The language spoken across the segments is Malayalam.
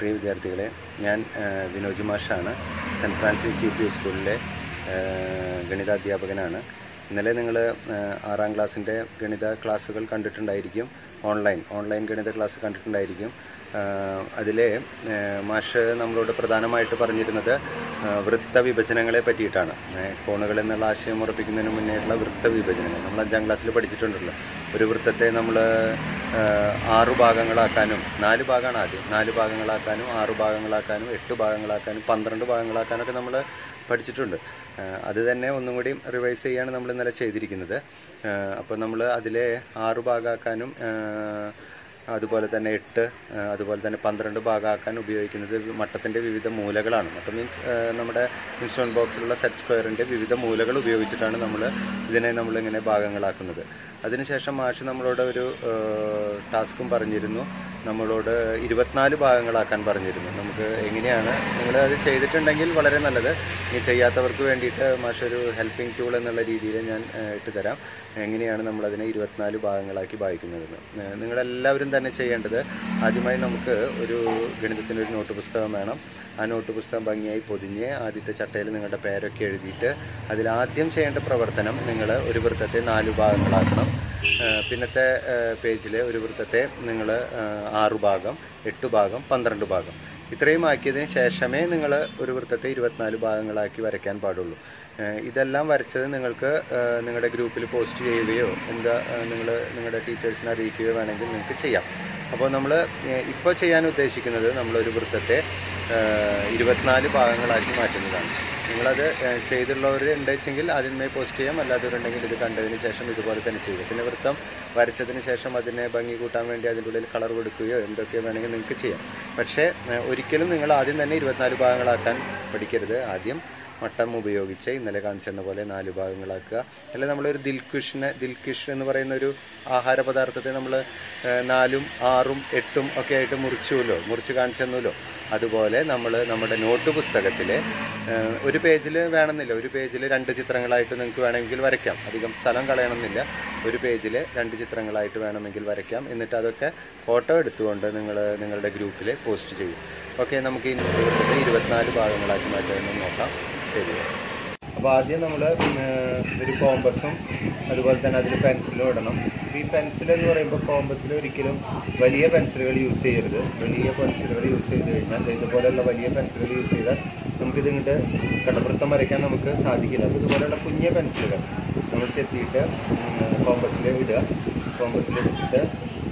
പ്രിയ വിദ്യാർത്ഥികളെ ഞാൻ ആ, വിനോജ് മാഷാണ് സെൻറ്റ് ഫ്രാൻസിസ് യു പി സ്കൂളിലെ ആ, ഗണിതാധ്യാപകനാണ് ഇന്നലെ നിങ്ങൾ ആറാം ക്ലാസ്സിൻ്റെ ഗണിത ക്ലാസ്സുകൾ കണ്ടിട്ടുണ്ടായിരിക്കും ഓൺലൈൻ ഓൺലൈൻ ഗണിത ക്ലാസ് കണ്ടിട്ടുണ്ടായിരിക്കും അതിലെ മാഷ് നമ്മളോട് പ്രധാനമായിട്ട് പറഞ്ഞിരുന്നത് ആ, വൃത്ത വിഭജനങ്ങളെ പറ്റിയിട്ടാണ് ഏ, കോണുകൾ എന്നുള്ള ആശയം ഉറപ്പിക്കുന്നതിന് മുന്നേയുള്ള വൃത്ത വിഭജനങ്ങൾ നമ്മൾ അഞ്ചാം ക്ലാസ്സിൽ പഠിച്ചിട്ടുണ്ടല്ലോ ഒരു വൃത്തത്തെ നമ്മൾ ആറു ഭാഗങ്ങളാക്കാനും നാല് ഭാഗമാണ് ആദ്യം നാല് ഭാഗങ്ങളാക്കാനും ആറു ഭാഗങ്ങളാക്കാനും എട്ട് ഭാഗങ്ങളാക്കാനും പന്ത്രണ്ട് ഭാഗങ്ങളാക്കാനൊക്കെ നമ്മൾ പഠിച്ചിട്ടുണ്ട് ആ, അത് തന്നെ ഒന്നും കൂടി റിവൈസ് ചെയ്യാണ് നമ്മൾ ഇന്നലെ ചെയ്തിരിക്കുന്നത് അപ്പോൾ നമ്മൾ അതിലെ ആറ് ഭാഗമാക്കാനും ആ, അതുപോലെ തന്നെ എട്ട് ആ, അതുപോലെ തന്നെ പന്ത്രണ്ട് ഭാഗമാക്കാൻ ഉപയോഗിക്കുന്നത് മട്ടത്തിൻ്റെ വിവിധ മൂലകളാണ് മട്ടം മീൻസ് നമ്മുടെ ഇൻസ്ട്രുമെൻറ്റ് ബോക്സിലുള്ള സെറ്റ് സ്ക്വയറിൻ്റെ വിവിധ മൂലകൾ ഉപയോഗിച്ചിട്ടാണ് നമ്മൾ ഇതിനെ നമ്മളിങ്ങനെ ഭാഗങ്ങളാക്കുന്നത് അതിനുശേഷം മാഷ് നമ്മളോട് ഒരു ടാസ്കും പറഞ്ഞിരുന്നു നമ്മളോട് ഇരുപത്തിനാല് ഭാഗങ്ങളാക്കാൻ പറഞ്ഞിരുന്നു നമുക്ക് എങ്ങനെയാണ് നിങ്ങൾ അത് ചെയ്തിട്ടുണ്ടെങ്കിൽ വളരെ നല്ലത് ഇനി ചെയ്യാത്തവർക്ക് വേണ്ടിയിട്ട് മാഷ് ഒരു ഹെൽപ്പിംഗ് ടൂൾ എന്നുള്ള രീതിയിൽ ഞാൻ ആ, ഇട്ട് തരാം എങ്ങനെയാണ് നമ്മളതിനെ ഇരുപത്തിനാല് ഭാഗങ്ങളാക്കി വായിക്കുന്നതെന്ന് ആ, നിങ്ങളെല്ലാവരും തന്നെ ചെയ്യേണ്ടത് ആദ്യമായി നമുക്ക് ഒരു ഗണിതത്തിൻ്റെ ഒരു നോട്ട് പുസ്തകം വേണം ആ നോട്ട് പുസ്തകം ഭംഗിയായി പൊതിഞ്ഞ് ആദ്യത്തെ ചട്ടയിൽ നിങ്ങളുടെ പേരൊക്കെ എഴുതിയിട്ട് അതിൽ ആദ്യം ചെയ്യേണ്ട പ്രവർത്തനം നിങ്ങൾ ഒരു വൃത്തത്തെ നാല് ഭാഗങ്ങളാക്കണം ആ, പിന്നത്തെ പേജിൽ ഒരു വൃത്തത്തെ നിങ്ങൾ ആറു ഭാഗം എട്ട് ഭാഗം പന്ത്രണ്ട് ഭാഗം ഇത്രയും ആക്കിയതിന് ശേഷമേ നിങ്ങൾ ഒരു വൃത്തത്തെ ഇരുപത്തിനാല് ഭാഗങ്ങളാക്കി വരയ്ക്കാൻ പാടുള്ളൂ ആ, ഇതെല്ലാം വരച്ചത് നിങ്ങൾക്ക് ആ, നിങ്ങളുടെ ഗ്രൂപ്പിൽ പോസ്റ്റ് ചെയ്യുകയോ എന്താ നിങ്ങൾ നിങ്ങളുടെ ടീച്ചേഴ്സിനെ അറിയിക്കുകയോ വേണമെങ്കിൽ നിങ്ങൾക്ക് ചെയ്യാം അപ്പോൾ നമ്മൾ ഇപ്പോൾ ചെയ്യാൻ ഉദ്ദേശിക്കുന്നത് നമ്മളൊരു വൃത്തത്തെ ആ, ഇരുപത്തിനാല് ഭാഗങ്ങളാക്കി മാറ്റുന്നതാണ് നിങ്ങളത് ഏഹ്, ചെയ്തിട്ടുള്ളവർ ഉണ്ടെങ്കിൽ ആദ്യമേ പോസ്റ്റ് ചെയ്യാം അല്ലാത്തവരുണ്ടെങ്കിൽ ഇത് കണ്ടതിന് ശേഷം ഇതുപോലെ തന്നെ ചെയ്യുക പിന്നെ വൃത്തം വരച്ചതിന് ശേഷം അതിനെ ഭംഗി കൂട്ടാൻ വേണ്ടി അതിൻ്റെ ഉള്ളിൽ കളർ കൊടുക്കുകയോ എന്തൊക്കെ വേണമെങ്കിൽ നിങ്ങൾക്ക് ചെയ്യാം പക്ഷേ ഏഹ്, ഒരിക്കലും നിങ്ങൾ ആദ്യം തന്നെ ഇരുപത്തിനാല് ഭാഗങ്ങളാക്കാൻ പഠിക്കരുത് ആദ്യം മട്ടം ഉപയോഗിച്ച് ഇന്നലെ കാണിച്ചെന്ന പോലെ നാല് ഭാഗങ്ങളാക്കുക അല്ലെ നമ്മളൊരു ദിൽക്കുഷിനെ ദിൽക്കുഷ് എന്ന് പറയുന്ന ഒരു ആഹാര പദാർത്ഥത്തെ നമ്മൾ നാലും ആറും എട്ടും ഒക്കെ ആയിട്ട് മുറിച്ചുല്ലോ മുറിച്ച് കാണിച്ചെന്നല്ലോ അതുപോലെ നമ്മൾ നമ്മുടെ നോട്ട് പുസ്തകത്തിൽ ഒരു പേജിൽ വേണമെന്നില്ല ഒരു പേജിൽ രണ്ട് ചിത്രങ്ങളായിട്ട് നിങ്ങൾക്ക് വേണമെങ്കിൽ വരയ്ക്കാം അധികം സ്ഥലം കളയണമെന്നില്ല ഒരു പേജിൽ രണ്ട് ചിത്രങ്ങളായിട്ട് വേണമെങ്കിൽ വരയ്ക്കാം എന്നിട്ട് അതൊക്കെ ഫോട്ടോ എടുത്തുകൊണ്ട് നിങ്ങൾ നിങ്ങളുടെ ഗ്രൂപ്പിൽ പോസ്റ്റ് ചെയ്യും ഓക്കെ നമുക്ക് ഈ നോട്ട് പുസ്തകത്തെ ഇരുപത്തിനാല് ഭാഗങ്ങളാക്കി മാറ്റാമെന്ന് നോക്കാം ശരി അപ്പോൾ ആദ്യം നമ്മൾ ഒരു കോമ്പസും അതുപോലെ തന്നെ അതിൽ പെൻസിലും ഇടണം ഈ പെൻസിൽ എന്ന് പറയുമ്പോൾ കോമ്പസിൽ ഒരിക്കലും വലിയ പെൻസിലുകൾ യൂസ് ചെയ്യരുത് വലിയ പെൻസിലുകൾ യൂസ് ചെയ്ത് കഴിഞ്ഞാൽ ദേ ഇതുപോലെയുള്ള വലിയ പെൻസിലുകൾ യൂസ് ചെയ്താൽ നമുക്കിത് ഇങ്ങോട്ട് കടവൃത്തം വരയ്ക്കാൻ നമുക്ക് സാധിക്കില്ല അപ്പോൾ ഇതുപോലെയുള്ള കുഞ്ഞ പെൻസിലുകൾ നമ്മൾ ചെത്തിയിട്ട് കോമ്പസിൽ ഇടുക കോമ്പസിൽ ഇട്ടിട്ട്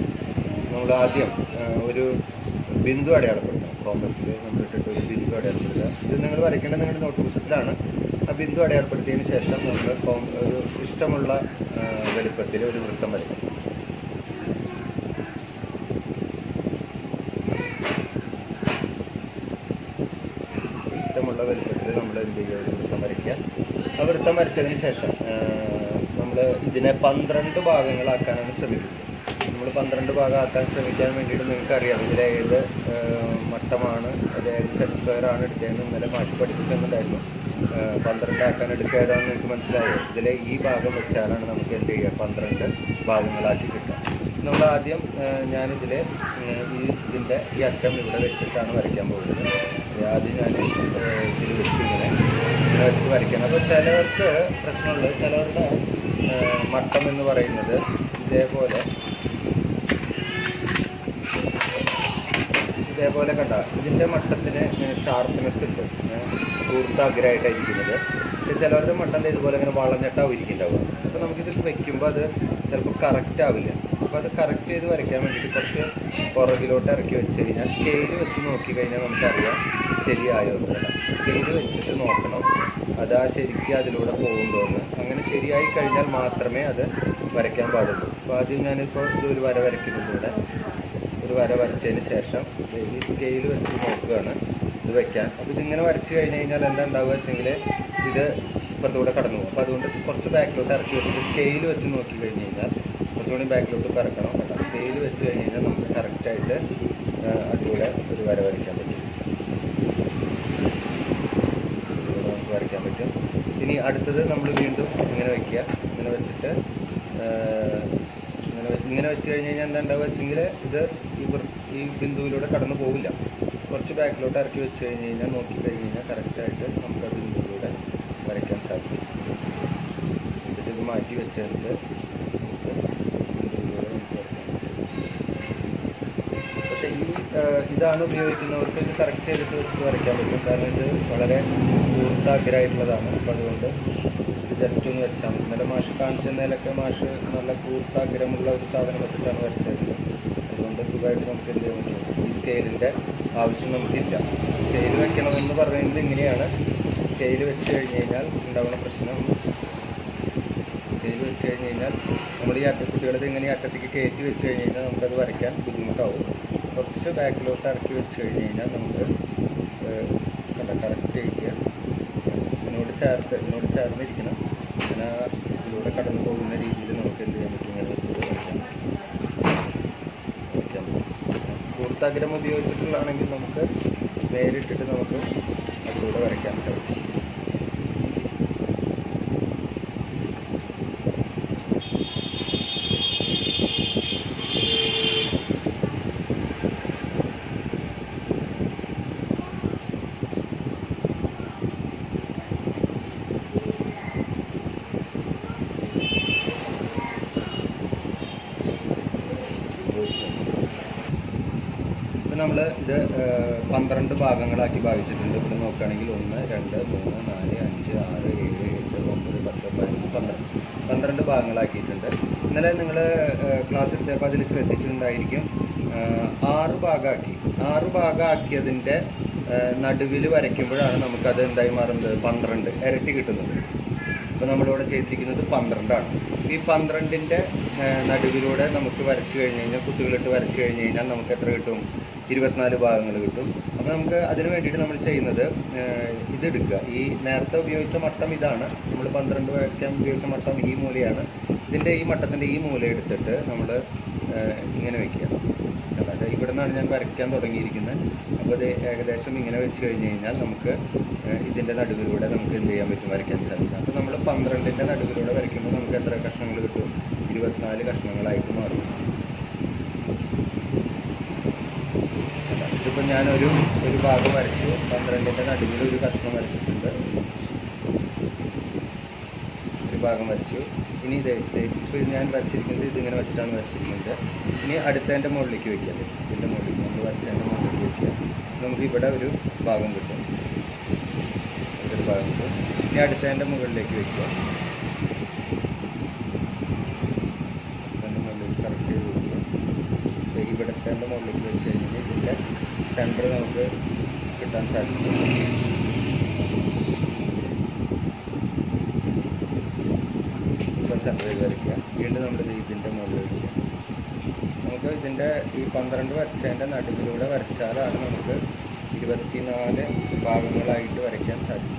നമ്മൾ ആദ്യം ആ, ഒരു ബിന്ദു അടയാളപ്പെടുത്തണം കോമ്പസിൽ നമ്മൾ ഇട്ടിട്ട് ഒരു ബിന്ദു അടയാളപ്പെടുത്തുക ഇത് നിങ്ങൾ വരയ്ക്കേണ്ടത് നിങ്ങളുടെ നോട്ട് പുസ്തകത്തിലാണ് ആ ബിന്ദു അടയാളപ്പെടുത്തിയതിന് ശേഷം നമ്മൾ കോം ഒരു ഇഷ്ടമുള്ള ആ, വലുപ്പത്തിൽ ഒരു വൃത്തം വരയ്ക്കണം ഇഷ്ടമുള്ള വലുപ്പത്തിൽ നമ്മൾ എന്ത് ചെയ്യുക ഒരു വൃത്തം വരയ്ക്കുക ആ വൃത്തം വരച്ചതിന് ശേഷം നമ്മൾ ഇതിനെ പന്ത്രണ്ട് ഭാഗങ്ങളാക്കാനാണ് ശ്രമിക്കുന്നത് നമ്മൾ പന്ത്രണ്ട് ഭാഗമാക്കാൻ ശ്രമിക്കാൻ വേണ്ടിയിട്ട് നിങ്ങൾക്ക് അറിയാം ഇതിലെ ഏത് ആ, മട്ടമാണ് അത് ഏത് സെറ്റ് സ്ക്വയർ ആണ് എടുത്തതെന്ന് ഇന്നലെ മാറ്റി പഠിപ്പിക്കുന്നുണ്ടായിരുന്നു ആ, പന്ത്രണ്ടാക്കാൻ എടുക്കുക ഏതാണെന്ന് നിങ്ങൾക്ക് മനസ്സിലായോ ഇതിലെ ഈ ഭാഗം വെച്ചാലാണ് നമുക്ക് എന്ത് ചെയ്യുക പന്ത്രണ്ട് ഭാഗങ്ങളാക്കി കിട്ടുക നമ്മൾ ആദ്യം ആ, ഞാനിതിൽ ഈ ഇതിൻ്റെ ഈ അറ്റം ഇവിടെ വെച്ചിട്ടാണ് വരയ്ക്കാൻ പോകുന്നത് ആദ്യം ഞാൻ ഇതിൽ വെച്ച് ഇങ്ങനെ ഇങ്ങനെ വെച്ച് വരയ്ക്കണം അപ്പോൾ ചിലവർക്ക് പ്രശ്നമുള്ളത് ചിലവരുടെ ആ, മട്ടം എന്ന് പറയുന്നത് ഇതേപോലെ ഇതേപോലെ കണ്ട ഇതിൻ്റെ മട്ടത്തിന് ഷാർപ്പ്നെസ് ഉണ്ട് ഊർത്താഗ്രഹമായിട്ടായിരിക്കുന്നത് പക്ഷെ ചിലവരുടെ മട്ടം ദേ ഇതുപോലെ ഇങ്ങനെ വളഞ്ഞിട്ടാവും ഇരിക്കുന്നുണ്ടാവുക അപ്പോൾ നമുക്കിത് വെക്കുമ്പോൾ അത് ചിലപ്പോൾ കറക്റ്റ് ആവില്ല അപ്പോൾ അത് കറക്റ്റ് ചെയ്ത് വരയ്ക്കാൻ വേണ്ടിയിട്ട് കുറച്ച് പുറകിലോട്ട് ഇറക്കി വെച്ച് കഴിഞ്ഞാൽ സ്കെയിൽ വെച്ച് നോക്കി കഴിഞ്ഞാൽ നമുക്കറിയാം ശരിയായോ എന്നല്ല സ്കെയിൽ വെച്ചിട്ട് നോക്കണം അത് ആ ശരിക്കും അതിലൂടെ പോകുന്നുണ്ടോയെന്ന് അങ്ങനെ ശരിയായി കഴിഞ്ഞാൽ മാത്രമേ അത് വരയ്ക്കാൻ പാടുള്ളൂ അപ്പോൾ ആദ്യം ഞാനിപ്പോൾ ഇതൊരു വര വരയ്ക്കുന്നുണ്ട് ഇവിടെ ഒരു വര വരച്ചതിന് ശേഷം ഈ സ്കെയിൽ വെച്ച് നോക്കുകയാണ് ഇത് വെക്കാൻ അപ്പോൾ ഇതിങ്ങനെ വരച്ച് കഴിഞ്ഞ് കഴിഞ്ഞാൽ എന്താ ഉണ്ടാവുക വെച്ചെങ്കിൽ ഇത് ഇപ്പുറത്തൂടെ കടന്നു പോകും അപ്പോൾ അതുകൊണ്ട് കുറച്ച് ബാക്കിലോട്ട് ഇറക്കി വെച്ചിട്ട് സ്കെയിൽ വെച്ച് നോക്കി കഴിഞ്ഞ് കഴിഞ്ഞാൽ കുറച്ചുകൂടി ബാക്കിലോട്ട് ഇറക്കണം കേട്ടോ സ്കെയിൽ വെച്ച് കഴിഞ്ഞ് കഴിഞ്ഞാൽ നമുക്ക് കറക്റ്റായിട്ട് അതിലൂടെ ഒരു വര വരയ്ക്കാൻ പറ്റും ഇതിലൂടെ നമുക്ക് വരയ്ക്കാൻ പറ്റും ഇനി അടുത്തത് നമ്മൾ വീണ്ടും ഇങ്ങനെ വയ്ക്കുക ഇങ്ങനെ വെച്ചിട്ട് ആ, ഇങ്ങനെ വെച്ച് ഇങ്ങനെ വെച്ച് കഴിഞ്ഞ് കഴിഞ്ഞാൽ എന്താ ഉണ്ടാവുക വെച്ചെങ്കിൽ ഇത് ഈ വൃ- ഈ ബിന്ദുവിലൂടെ കടന്നു പോവില്ല കുറച്ച് ബാക്കിലോട്ട് ഇറക്കി വെച്ച് കഴിഞ്ഞ് കഴിഞ്ഞാൽ നോക്കി കഴിഞ്ഞ് കഴിഞ്ഞാൽ കറക്റ്റായിട്ട് നമുക്കത് ഇതിലൂടെ വരയ്ക്കാൻ സാധിക്കും എന്നിട്ട് ഇത് മാറ്റി വെച്ചിട്ട് നമുക്ക് ഇതിലൂടെ നമുക്ക് വരയ്ക്കാം പക്ഷേ ഈ ആ, ഇതാണ് ഉപയോഗിക്കുന്നവർക്ക് ഇത് കറക്റ്റ് ചെയ്തിട്ട് വെച്ച് വരയ്ക്കാൻ പറ്റും കാരണം ഇത് വളരെ കൂർത്താഗ്രഹമായിട്ടുള്ളതാണ് അപ്പോൾ അതുകൊണ്ട് ഇത് ജസ്റ്റ് ഒന്ന് വെച്ചാൽ മതി ഇന്നലെ മാഷ് കാണിച്ചതിലൊക്കെ മാഷ് നല്ല കൂർത്താഗ്രഹമുള്ള ഒരു സാധനം വെച്ചിട്ടാണ് വരച്ചത് അതുകൊണ്ട് സുഖമായിട്ട് നമുക്ക് എന്ത് ചെയ്യാൻ പറ്റും ഈ സ്കെയിലിൻ്റെ ആവശ്യം നമുക്കില്ല സ്കെയിൽ വെക്കണമെന്ന് പറയുന്നത് ഇങ്ങനെയാണ് സ്കെയിൽ വെച്ച് കഴിഞ്ഞ് കഴിഞ്ഞാൽ ഉണ്ടാവുന്ന പ്രശ്നം സ്കെയിൽ വെച്ച് കഴിഞ്ഞ് കഴിഞ്ഞാൽ നമ്മൾ ഈ അറ്റ കുട്ടികളത് ഇങ്ങനെ ഈ അറ്റത്തേക്ക് കയറ്റി വെച്ച് കഴിഞ്ഞ് കഴിഞ്ഞാൽ നമുക്കത് വരയ്ക്കാൻ ബുദ്ധിമുട്ടാവും കുറച്ച് ബാക്കിലോട്ട് ഇറക്കി വെച്ച് കഴിഞ്ഞ് കഴിഞ്ഞാൽ നമുക്ക് കണ്ട കറക്റ്റ് ചെയ്യുക ഇതിനോട് ചേർത്ത് ഇതിനോട് ചേർന്നിരിക്കണം അങ്ങനെ ആ ഇതിലൂടെ കടന്നു പോകുന്ന രീതിയിൽ നമുക്ക് എന്ത് ചെയ്യാൻ പറ്റും ഇങ്ങനെ വെച്ചത് വരയ്ക്കാം വരയ്ക്കാൻ പറ്റും കൂർത്താഗ്രം ഉപയോഗിച്ചിട്ടുള്ളതാണെങ്കിൽ നമുക്ക് നേരിട്ടിട്ട് നമുക്ക് അതിലൂടെ വരയ്ക്കാൻ സാധിക്കും ഇപ്പം നമ്മൾ ഇത് ഏഹ്, പന്ത്രണ്ട് ഭാഗങ്ങളാക്കി ഭാഗിച്ചിട്ടുണ്ട് ഇവിടെ നോക്കുകയാണെങ്കിൽ ഒന്ന് രണ്ട് മൂന്ന് നാല് അഞ്ച് ആറ് ഏഴ് എട്ട് ഒമ്പത് പത്ത് പതിനൊന്ന് പന്ത്രണ്ട് പന്ത്രണ്ട് ഭാഗങ്ങളാക്കിയിട്ടുണ്ട് ഇന്നലെ നിങ്ങൾ ക്ലാസ് എടുത്തപ്പോൾ അതിൽ ശ്രദ്ധിച്ചിട്ടുണ്ടായിരിക്കും ഏഹ്, ആറ് ഭാഗമാക്കി ആറ് ഭാഗമാക്കിയതിൻ്റെ നടുവിൽ വരയ്ക്കുമ്പോഴാണ് നമുക്കത് എന്തായി മാറുന്നത് പന്ത്രണ്ട് ഇരട്ടി കിട്ടുന്നത് അപ്പോൾ നമ്മളിവിടെ ചെയ്തിരിക്കുന്നത് പന്ത്രണ്ടാണ് ഈ പന്ത്രണ്ടിൻ്റെ നടുവിലൂടെ നമുക്ക് വരച്ചു കഴിഞ്ഞ് കഴിഞ്ഞാൽ കുത്തുകളിട്ട് വരച്ചു കഴിഞ്ഞ് കഴിഞ്ഞാൽ നമുക്ക് എത്ര കിട്ടും ഇരുപത്തിനാല് ഭാഗങ്ങൾ കിട്ടും അപ്പോൾ നമുക്ക് അതിന് വേണ്ടിയിട്ട് നമ്മൾ ചെയ്യുന്നത് ഏഹ്, ഇതെടുക്കുക ഈ നേരത്തെ ഉപയോഗിച്ച മട്ടം ഇതാണ് നമ്മൾ പന്ത്രണ്ട് വരയ്ക്കാൻ ഉപയോഗിച്ച മട്ടം ഈ മൂലയാണ് ഇതിൻ്റെ ഈ മട്ടത്തിൻ്റെ ഈ മൂല എടുത്തിട്ട് നമ്മൾ ഇങ്ങനെ വെക്കുക അതായത് ഇവിടെ നിന്നാണ് ഞാൻ വരയ്ക്കാൻ തുടങ്ങിയിരിക്കുന്നത് അപ്പോൾ ഇത് ഏകദേശം ഇങ്ങനെ വെച്ച് കഴിഞ്ഞ് കഴിഞ്ഞാൽ നമുക്ക് ഏഹ്, ഇതിൻ്റെ നടുവിലൂടെ നമുക്ക് എന്ത് ചെയ്യാൻ പറ്റും വരയ്ക്കാൻ സാധിക്കും അപ്പോൾ നമ്മൾ പന്ത്രണ്ടിൻ്റെ നടുവിലൂടെ വരയ്ക്കുമ്പോൾ നമുക്ക് എത്ര കഷ്ണങ്ങൾ കിട്ടും ഇരുപത്തിനാല് കഷ്ണങ്ങളായിട്ട് മാറും ഇതിപ്പോൾ ഞാനൊരു ഒരു ഭാഗം വരച്ചു പന്ത്രണ്ടിൻ്റെ നടുവിൽ ഒരു കഷ്ണം വരച്ചിട്ടുണ്ട് ഒരു ഭാഗം വരച്ചു ഇനി ഇത് ഇപ്പോൾ ഞാൻ വരച്ചിരിക്കുന്നത് ഇതിങ്ങനെ വെച്ചിട്ടാണ് വരച്ചിരിക്കുന്നത് ഇനി അടുത്തതിൻ്റെ മുകളിലേക്ക് വെക്കാം ഇതിൻ്റെ മുകളിലേക്ക് നമ്മൾ വരച്ചതിൻ്റെ മുകളിലേക്ക് വെക്കുക നമുക്ക് ഇവിടെ ഒരു ഭാഗം കിട്ടും ഒരു ഭാഗം കിട്ടും ഇനി അടുത്തതിൻ്റെ മുകളിലേക്ക് വെക്കുക അതിൻ്റെ മുകളിലേക്ക് കറക്റ്റ് ചെയ്ത് വെക്കുക ഇവിടുത്തെ മുകളിലേക്ക് വെച്ച് കഴിഞ്ഞാൽ ഇതിൻ്റെ സെൻറ്റർ നമുക്ക് കിട്ടാൻ സാധിക്കും ഇപ്പോൾ സെൻറ്റർ ചെയ്ത് വരയ്ക്കുക വീണ്ടും നമ്മൾ ഇതിൻ്റെ മുകളിൽ വയ്ക്കുക നമുക്ക് ഇതിൻ്റെ ഈ പന്ത്രണ്ട് വരച്ചതിൻ്റെ നടുവിലൂടെ വരച്ചാലാണ് നമുക്ക് ഇരുപത്തിനാല് ഭാഗങ്ങളായിട്ട് വരയ്ക്കാൻ സാധിക്കും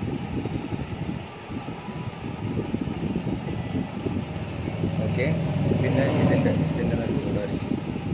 ഓക്കെ പിന്നെ ഇതിൻ്റെ ഇതിൻ്റെ നടുവിലൂടെ വരയ്ക്കും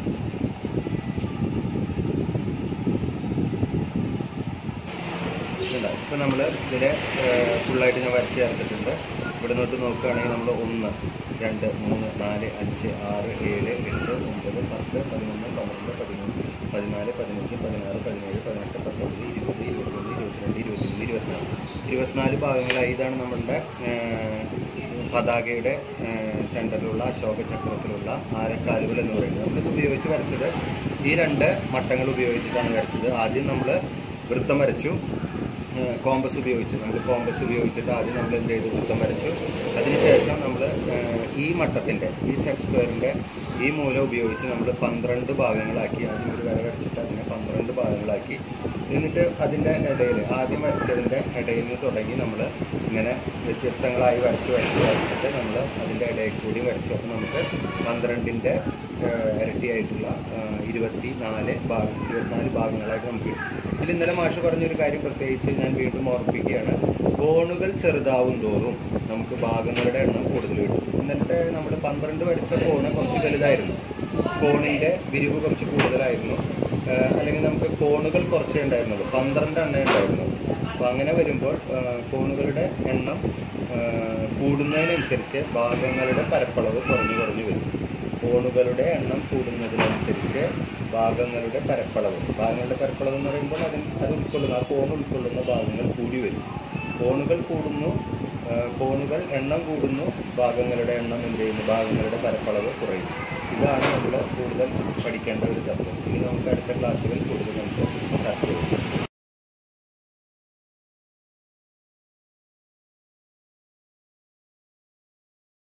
ഇപ്പം നമ്മൾ ഇതിൽ ഫുള്ളായിട്ട് ഞാൻ വരച്ച് ചേർത്തിട്ടുണ്ട് ഇവിടെ നോട്ട് നോക്കുകയാണെങ്കിൽ നമ്മൾ ഒന്ന് രണ്ട് മൂന്ന് നാല് അഞ്ച് ആറ് ഏഴ് എട്ട് ഒമ്പത് പത്ത് പതിനൊന്ന് പന്ത്രണ്ട് പതിമൂന്ന് പതിനാല് പതിനഞ്ച് പതിനാറ് പതിനേഴ് പതിനെട്ട് പത്തൊമ്പത് ഇരുപത് ഇരുപത്തൊന്ന് ഇരുപത്തിരണ്ട് ഇരുപത്തിമൂന്ന് ഇരുപത്തിനാല് ഇരുപത്തിനാല് ഭാഗങ്ങളായി ഇതാണ് നമ്മളുടെ ഏഹ്, പതാകയുടെ ഏഹ്, സെൻറ്ററിലുള്ള അശോക ചക്രത്തിലുള്ള ആരക്കാലുകൾ എന്ന് പറയുന്നത് നമ്മളിത് ഉപയോഗിച്ച് വരച്ചത് ഈ രണ്ട് മട്ടങ്ങൾ ഉപയോഗിച്ചിട്ടാണ് വരച്ചത് ആദ്യം നമ്മൾ വൃത്തം വരച്ചു ഏഹ് കോമ്പസ് ഉപയോഗിച്ച് നമുക്ക് കോമ്പസ് ഉപയോഗിച്ചിട്ട് ആദ്യം നമ്മൾ എന്ത് ചെയ്തു വൃത്തം വരച്ചു അതിനുശേഷം നമ്മൾ ഈ മട്ടത്തിൻ്റെ ഈ സെറ്റ് സ്ക്വയറിൻ്റെ ഈ മൂല ഉപയോഗിച്ച് നമ്മൾ പന്ത്രണ്ട് ഭാഗങ്ങളാക്കി ആദ്യം ഒരു വര വരച്ചിട്ട് അതിനെ പന്ത്രണ്ട് ഭാഗങ്ങളാക്കി എന്നിട്ട് അതിൻ്റെ ഇടയിൽ ആദ്യം വരച്ചതിൻ്റെ ഇടയിൽ നിന്ന് തുടങ്ങി നമ്മൾ ഇങ്ങനെ വ്യത്യസ്തങ്ങളായി വരച്ച് വരച്ച് വരച്ചിട്ട് നമ്മൾ അതിൻ്റെ ഇടയിൽ കൂടി വരച്ചു അപ്പോൾ നമുക്ക് പന്ത്രണ്ടിൻ്റെ ഇരട്ടിയായിട്ടുള്ള ഇരുപത്തി നാല് ഭാഗം ഇരുപത്തിനാല് ഭാഗങ്ങളായിട്ട് നമുക്ക് കിട്ടും ഇതിൽ ഇന്നലെ മാഷ് പറഞ്ഞൊരു കാര്യം പ്രത്യേകിച്ച് ഞാൻ വീണ്ടും ഓർമ്മിപ്പിക്കുകയാണ് കോണുകൾ ചെറുതാവും തോറും നമുക്ക് ഭാഗങ്ങളുടെ എണ്ണം കൂടുതൽ കിട്ടും ഇന്നലത്തെ നമ്മൾ പന്ത്രണ്ട് വരച്ച കോണ് കുറച്ച് വലുതായിരുന്നു കോണിൻ്റെ വിരിവ് കുറച്ച് കൂടുതലായിരുന്നു ആഹ് അല്ലെങ്കിൽ നമുക്ക് കോണുകൾ കുറച്ചേ ഉണ്ടായിരുന്നുള്ളൂ പന്ത്രണ്ട് എണ്ണേ ഉണ്ടായിരുന്നുള്ളൂ അപ്പോൾ അങ്ങനെ വരുമ്പോൾ ആഹ് കോണുകളുടെ എണ്ണം ആഹ് കൂടുന്നതിനനുസരിച്ച് ഭാഗങ്ങളുടെ പരപ്പളവ് കുറഞ്ഞു കുറഞ്ഞു വരും കോണുകളുടെ എണ്ണം കൂടുന്നതിനനുസരിച്ച് ഭാഗങ്ങളുടെ പരപ്പളവ് ഭാഗങ്ങളുടെ പരപ്പളവ് എന്ന് പറയുമ്പോൾ അതിന് അത് ഉൾക്കൊള്ളുന്ന ആ കോൺ ഉൾക്കൊള്ളുന്ന ഭാഗങ്ങൾ കൂടി വരും കോണുകൾ കൂടുന്നു ആ, കോണുകൾ എണ്ണം കൂടുന്നു ഭാഗങ്ങളുടെ എണ്ണം എന്ത് ചെയ്യുന്നു ഭാഗങ്ങളുടെ പരപ്പളവ് കുറയുന്നു ഇതാണ് നമ്മൾ കൂടുതൽ പഠിക്കേണ്ട ഒരു തത്വം ഇനി നമുക്ക് അടുത്ത ക്ലാസ്സുകൾ കൂടുതൽ